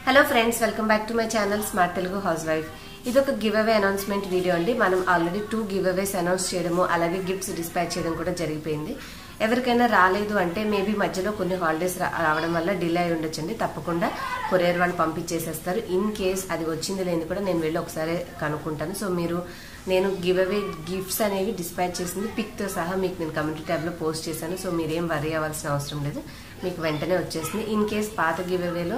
hello friends welcome back to my channel smart Telugu housewife ఇది ఒక giveaway announcement video అండి మనం already two giveaways announce చేయడము అలాగే gifts dispatch చేయడం కూడా జరిగిపోయింది ఎవరికైనా రాలేదు అంటే మేబీ మధ్యలో కొన్ని హాలిడేస్ రావడం వల్ల డిలే అయి ఉండొచ్చండి తప్పకుండా కొరియర్ వాళ్ళు పంపించేసేస్తారు ఇన్ కేస్ అది వచ్చింది లేని కూడా నేను వెళ్ళి ఒకసారి కనుక్కుంటాను సో మీరు నేను గివ్ అవే గిఫ్ట్స్ అనేవి డిస్పాచ్ చేసింది పిక్తో సహా మీకు నేను కమ్యూనిటీ ట్యాబ్లో పోస్ట్ చేశాను సో మీరేం వరీ అవ్వాల్సిన అవసరం లేదు మీకు వెంటనే వచ్చేసింది ఇన్ కేస్ పాత గివ్ అవేలో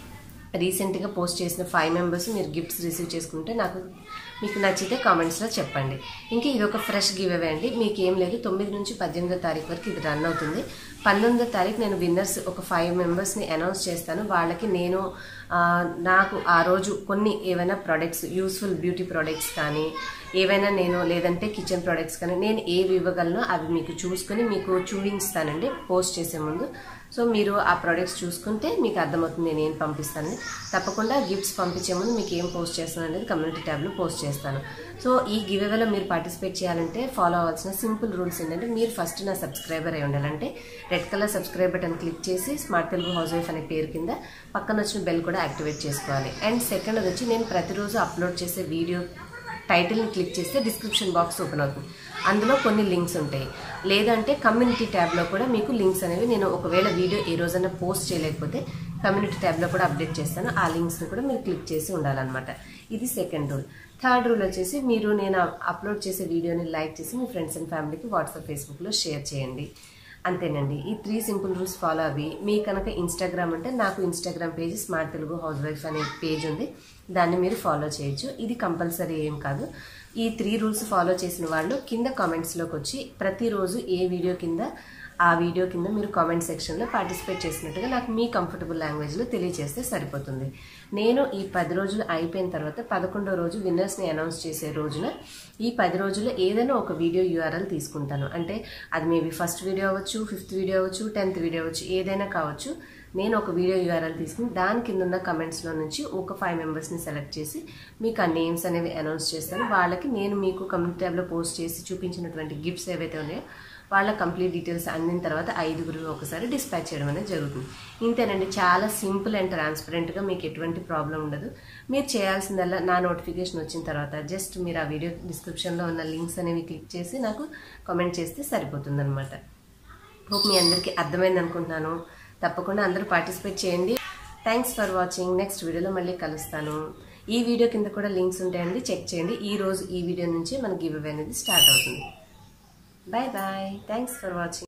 రీసెంట్గా పోస్ట్ చేసిన ఫైవ్ మెంబర్స్ మీరు గిఫ్ట్స్ రిసీవ్ చేసుకుంటే నాకు మీకు నచ్చితే కామెంట్స్లో చెప్పండి ఇంకా ఇది ఒక ఫ్రెష్ గివ్ అవే అండి మీకు ఏం లేదు తొమ్మిది నుంచి పద్దెనిమిదో తారీఖు వరకు ఇది రన్ అవుతుంది పంతొమ్మిదో తారీఖు నేను విన్నర్స్ ఒక ఫైవ్ మెంబర్స్ని అనౌన్స్ చేస్తాను వాళ్ళకి నేను ఆ, నాకు ఆ రోజు కొన్ని ఏవైనా ప్రోడక్ట్స్ యూస్ఫుల్ బ్యూటీ ప్రోడక్ట్స్ కానీ ఏవైనా నేను లేదంటే కిచెన్ ప్రోడక్ట్స్ కానీ నేను ఏవి ఇవ్వగలనో అవి మీకు చూసుకొని మీకు చూపించుతానండి పోస్ట్ చేసే ముందు సో మీరు ఆ ప్రోడక్ట్స్ చూసుకుంటే మీకు అర్థమవుతుంది నేను ఏం పంపిస్తానని తప్పకుండా గిఫ్ట్స్ పంపించే ముందు మీకు ఏం పోస్ట్ చేస్తాను అనేది కమ్యూనిటీ ట్యాబ్లో పోస్ట్ చేస్తాను సో ఈ గివ్ అవేలో మీరు పార్టిసిపేట్ చేయాలంటే ఫాలో అవ్వాల్సిన సింపుల్ రూల్స్ ఏంటంటే మీరు ఫస్ట్ నా సబ్స్క్రైబర్ అయి ఉండాలంటే red colour subscribe button click చేసి స్మార్ట్ తెలుగు హౌస్ వైఫ్ అనే పేరు కింద పక్కన వచ్చిన బెల్ కూడా యాక్టివేట్ చేసుకోవాలి అండ్ సెకండ్ వచ్చి నేను ప్రతిరోజు అప్లోడ్ చేసే వీడియో టైటిల్ని క్లిక్ చేస్తే డిస్క్రిప్షన్ బాక్స్ ఓపెన్ అవుతుంది అందులో కొన్ని లింక్స్ ఉంటాయి లేదంటే కమ్యూనిటీ ట్యాబ్లో కూడా మీకు లింక్స్ అనేవి నేను ఒకవేళ వీడియో ఏ రోజైనా పోస్ట్ చేయలేకపోతే కమ్యూనిటీ ట్యాబ్లో కూడా అప్డేట్ చేస్తాను ఆ లింక్స్ని కూడా మీరు క్లిక్ చేసి ఉండాలన్నమాట ఇది సెకండ్ రూల్ థర్డ్ రూల్ వచ్చేసి మీరు నేను అప్లోడ్ చేసే వీడియోని లైక్ చేసి మీ ఫ్రెండ్స్ అండ్ ఫ్యామిలీకి వాట్సాప్ ఫేస్బుక్లో షేర్ చేయండి అంతేనండి ఈ త్రీ సింపుల్ రూల్స్ ఫాలో అవి మీ కనుక ఇన్స్టాగ్రామ్ అంటే నాకు Instagram page smart Telugu housewife అనే పేజ్ ఉంది దాన్ని మీరు ఫాలో చేయొచ్చు ఇది కంపల్సరీ ఏం కాదు ఈ త్రీ రూల్స్ ఫాలో చేసిన వాళ్ళు కింద కామెంట్స్లోకి వచ్చి ప్రతిరోజు ఏ వీడియో కింద ఆ వీడియో కింద మీరు కామెంట్ సెక్షన్లో పార్టిసిపేట్ చేసినట్టుగా నాకు మీ కంఫర్టబుల్ లాంగ్వేజ్లో తెలియజేస్తే సరిపోతుంది నేను ఈ పది రోజులు అయిపోయిన తర్వాత పదకొండో రోజు విన్నర్స్ని అనౌన్స్ చేసే రోజున ఈ పది రోజుల్లో ఏదైనా ఒక వీడియో యూఆర్ఎల్ తీసుకుంటాను అంటే అది మేబీ ఫస్ట్ వీడియో అవ్వచ్చు ఫిఫ్త్ వీడియో అవ్వచ్చు టెన్త్ వీడియో అవ్వచ్చు ఏదైనా కావచ్చు నేను ఒక వీడియో యూఆర్ఎల్ తీసుకుని దాని కింద ఉన్న కమెంట్స్లో నుంచి ఒక ఫైవ్ మెంబర్స్ని సెలెక్ట్ చేసి మీకు ఆ నేమ్స్ అనేవి అనౌన్స్ చేస్తాను వాళ్ళకి నేను మీకు కమ్యూనిటీ ట్యాబ్లో పోస్ట్ చేసి చూపించినటువంటి గిఫ్ట్స్ ఏవైతే ఉన్నాయో వాళ్ళ కంప్లీట్ డీటెయిల్స్ అందిన తర్వాత ఐదుగురు ఒకసారి డిస్పాచ్ చేయడం అనేది జరుగుతుంది ఇంతేనండి చాలా సింపుల్ అండ్ ట్రాన్స్పరెంట్గా మీకు ఎటువంటి ప్రాబ్లం ఉండదు మీరు చేయాల్సిందల్లా నా నోటిఫికేషన్ వచ్చిన తర్వాత జస్ట్ మీరు ఆ వీడియో డిస్క్రిప్షన్లో ఉన్న లింక్స్ అనేవి క్లిక్ చేసి నాకు కామెంట్ చేస్తే సరిపోతుంది అనమాట హోప్ మీ అందరికీ అర్థమైంది అనుకుంటున్నాను తప్పకుండా అందరూ పార్టిసిపేట్ చేయండి థ్యాంక్స్ ఫర్ వాచింగ్ నెక్స్ట్ వీడియోలో మళ్ళీ కలుస్తాను ఈ వీడియో కింద కూడా లింక్స్ ఉంటాయండి చెక్ చేయండి ఈ రోజు ఈ వీడియో నుంచి మన గివ్ అవే అనేది స్టార్ట్ అవుతుంది bye bye thanks for watching